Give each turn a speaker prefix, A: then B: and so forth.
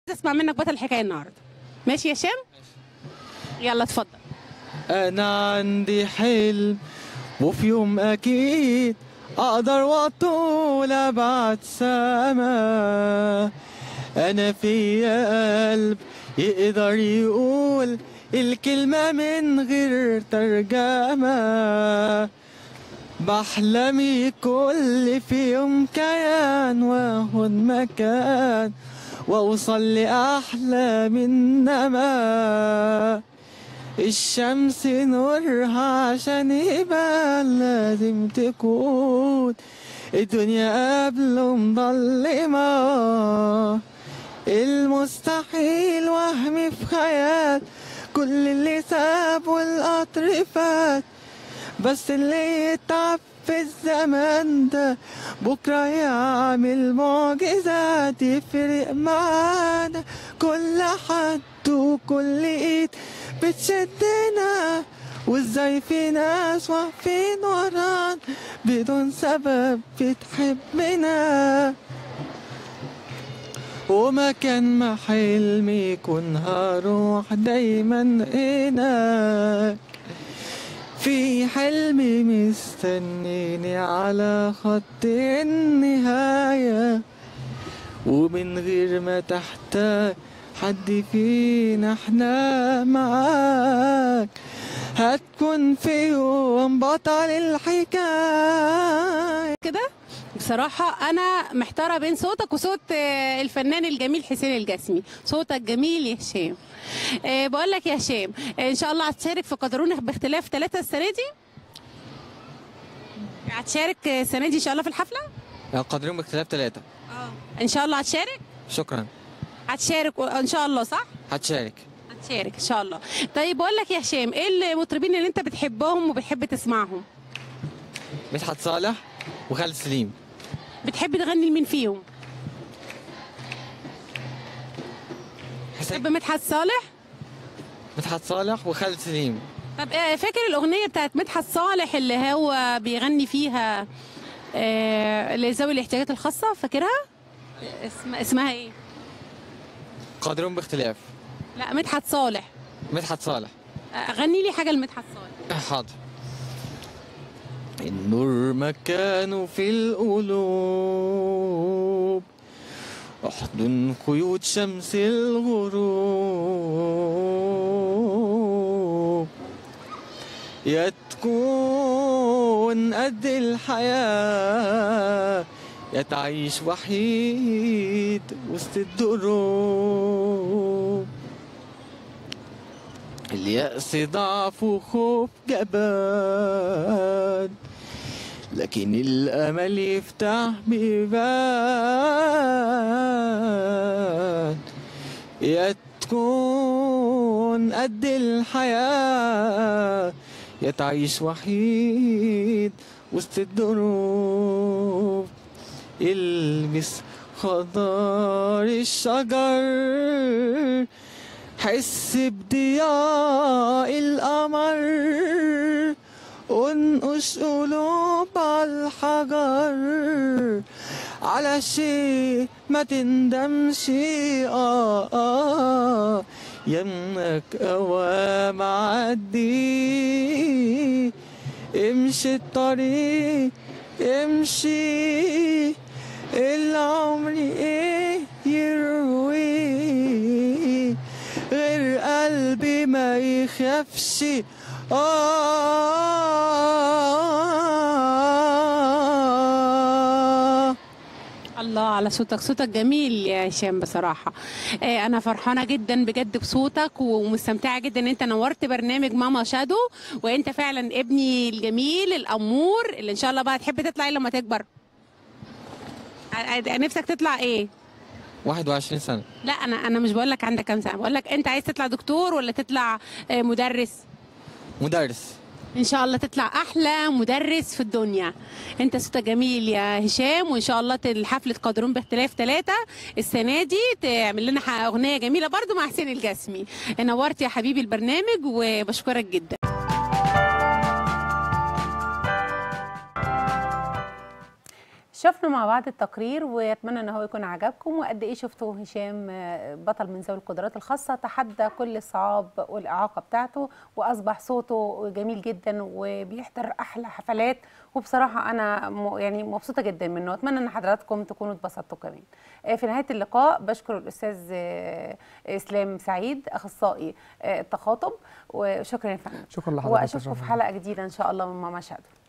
A: اسمع منك بطل الحكايه النهارده ماشي يا هشام يلا اتفضل
B: أنا عندي حلم وفي يوم أكيد أقدر وأطول أبعد سما أنا في قلب يقدر يقول الكلمة من غير ترجمة بحلم كل في يوم كيان واخد مكان واوصل لاحلى من نما الشمس نورها عشان يبقى لازم تكون الدنيا قبل مظلمة المستحيل وهمي في خيال كل اللي ساب والقطر فات بس اللي يتعب في الزمان ده بكرة يعمل معجزات يفرق معانا كل حد وكل ايد بتشدنا وازاي في ناس واقفين ورانا بدون سبب بتحبنا ومكان ما حلمي يكون هروح دايما هناك في حلمي مستنيني على خط النهاية ومن غير ما تحتاج حد فينا احنا معاك هتكون في يوم بطل الحكاية
A: كده بصراحة أنا محتارة بين صوتك وصوت آه، الفنان الجميل حسين الجسمي صوتك جميل يا هشام آه، بقول لك يا هشام آه، إن شاء الله هتشارك في قدرون باختلاف ثلاثة السنة دي هتشارك آه، السنة دي إن شاء الله في الحفلة
B: قادرين باختلاف ثلاثة
A: إن شاء الله هتشارك
B: شكرا
A: هتشارك و- إن شاء الله صح
B: هتشارك
A: هتشارك إن شاء الله طيب بقول لك يا هشام إيه المطربين اللي أنت بتحبهم وبتحب تسمعهم
B: مدحت صالح وخالد سليم
A: بتحب تغني لمين فيهم
B: حسين
A: بتحب مدحت صالح
B: مدحت صالح وخالد سليم
A: طب آه، فاكر الأغنية بتاعت مدحت صالح اللي هو بيغني فيها آه، لذوي الاحتياجات الخاصة فاكرها؟ اسم اسمها ايه؟
B: قادرون باختلاف
A: لا مدحت صالح
B: مدحت صالح
A: آه، غني لي حاجة لمدحت صالح
B: حاضر النور مكانه في القلوب احضن خيوط شمس الغروب يا تكون قد الحياة يا تعيش وحيد وسط الدروب اليأس ضعف وخوف جبان لكن الأمل يفتح بيبان يا تكون قد الحياة يا تعيش وحيد وسط الدروب البس خضار الشجر حس بضياء القمر انقش قلوب على الحجر على شيء ما تندمش آه آه يمك أوام عدي امشي الطريق امشي العمر ايه يروي غير قلبي ما يخافش آه
A: الله على صوتك صوتك جميل يا هشام بصراحة آه، أنا فرحانة جدا بجد بصوتك ومستمتعة جدا إن أنت نورت برنامج ماما شادو وأنت فعلا ابني الجميل الأمور اللي إن شاء الله بقى تحب تطلع إيه لما تكبر ع- ع- نفسك تطلع إيه؟
B: 21 سنة
A: لا انا انا مش بقول لك عندك كام سنه بقول لك انت عايز تطلع دكتور ولا تطلع آه، مدرس
B: مدرس
A: ان شاء الله تطلع احلى مدرس في الدنيا انت صوتك جميل يا هشام وان شاء الله تل- حفله قادرون باختلاف ثلاثة السنه دي تعمل لنا ح- اغنيه جميله برضو مع حسين الجسمي نورت يا حبيبي البرنامج وبشكرك جدا شفنا مع بعض التقرير واتمنى ان هو يكون عجبكم وقد ايه شفتوا هشام آه، بطل من ذوي القدرات الخاصه تحدى كل الصعاب والاعاقه بتاعته واصبح صوته جميل جدا وبيحضر احلى حفلات وبصراحه انا م- يعني مبسوطه جدا منه واتمنى ان حضراتكم تكونوا اتبسطتوا كمان آه، في نهايه اللقاء بشكر الاستاذ آه، اسلام سعيد اخصائي آه، التخاطب وشكرا يا فندم
C: شكرا لحضرتك يا
A: واشوفكم في
C: شرف.
A: حلقه جديده ان شاء الله من ماما شادو